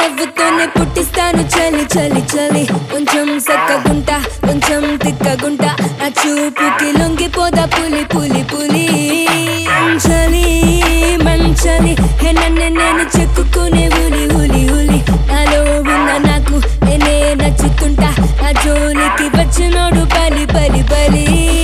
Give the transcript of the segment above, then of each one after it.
నవ్వుతోనే పుట్టిస్తాను చలి చలి చలి కొంచెం సక్కగుంటా కొంచెం తిక్కగుంటా నా చూపుకి లొంగిపోదా పులి పులి పులి చలి మంచలి హే నన్ను నేను చెక్కుకునే ఉలి ఉలి ఉలి నాలో ఉన్న నాకు నేనే నచ్చుతుంటా నా జోలికి వచ్చినోడు పలి పలి పలి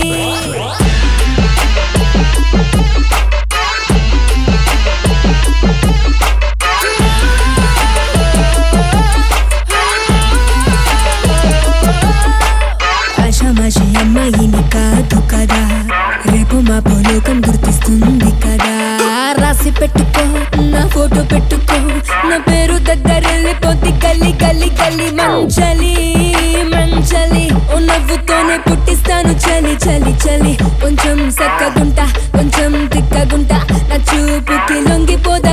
ఆషామాషి అమ్మాయిని కాదు కదా రేపు మా లోకం గుర్తిస్తుంది కదా రాసి పెట్టుకో నా ఫోటో పెట్టుకో నా పేరు దగ్గరెళ్ళిపోతే గల్లి గల్లి గల్లి మంచలి మంచలి ఓ నవ్వుతోనే పుట్టిస్తాను చలి చలి చలి కొంచెం సక్కగుంటా కొంచెం తిక్కగుంటా నా చూపుకి లొంగిపోతే